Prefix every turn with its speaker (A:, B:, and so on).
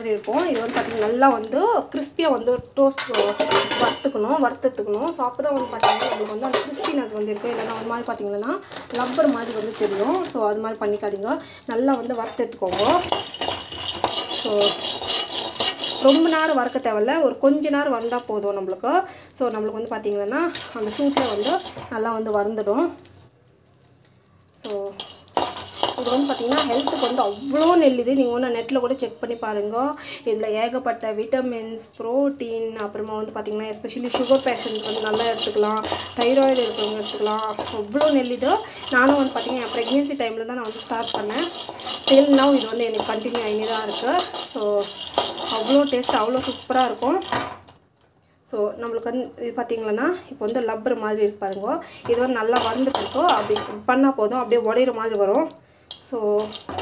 A: மாதிரி இருக்கும் இது வந்து பார்த்திங்கன்னா நல்லா வந்து கிறிஸ்பியாக வந்து டோஸ்ட் வறுத்துக்கணும் வறுத்துக்கணும் ஸோ அப்போ தான் வந்து பார்த்திங்கன்னா நம்மளுக்கு வந்து அந்த கிறிஸ்பினஸ் வந்து இருக்கும் இல்லைன்னா ஒரு மாதிரி பார்த்திங்கன்னா லப்பர் மாதிரி வந்து தெரியும் ஸோ அது மாதிரி பண்ணிக்காதீங்க நல்லா வந்து வறுத்தெடுத்துக்கோங்க ஸோ ரொம்ப நேரம் வறுக்க தேவையில்ல ஒரு கொஞ்ச நேரம் வந்தால் போதும் நம்மளுக்கு ஸோ நம்மளுக்கு வந்து பார்த்திங்கன்னா அந்த சூட்டில் வந்து நல்லா வந்து வறுந்துடும் ஸோ இது வந்து பார்த்திங்கன்னா ஹெல்த்துக்கு வந்து அவ்வளோ நெல்லுது நீங்கள் ஒன்று நெட்டில் கூட செக் பண்ணி பாருங்க இதில் ஏகப்பட்ட விட்டமின்ஸ் ப்ரோட்டீன் அப்புறமா வந்து பார்த்திங்கன்னா எஸ்பெஷலி சுகர் பேஷண்ட்ஸ் வந்து நல்லா எடுத்துக்கலாம் தைராய்டு இருக்கிறவங்க எடுத்துக்கலாம் அவ்வளோ நெல்லுது நானும் வந்து பார்த்திங்கன்னா என் ப்ரெக்னென்சி டைமில் தான் நான் வந்து ஸ்டார்ட் பண்ணேன் டில் நவ் இது வந்து எனக்கு கண்டினியூ ஆகினே தான் இருக்குது ஸோ அவ்வளோ டேஸ்ட் அவ்வளோ சூப்பராக இருக்கும் ஸோ நம்மளுக்கு வந்து இது பார்த்தீங்களன்னா இப்போ வந்து லப்பர் மாதிரி இருக்கு பாருங்க இது வந்து நல்லா வறுந்துட்டு இருக்கோம் அப்படி பண்ணால் போதும் அப்படியே உடையிற மாதிரி வரும் ஸோ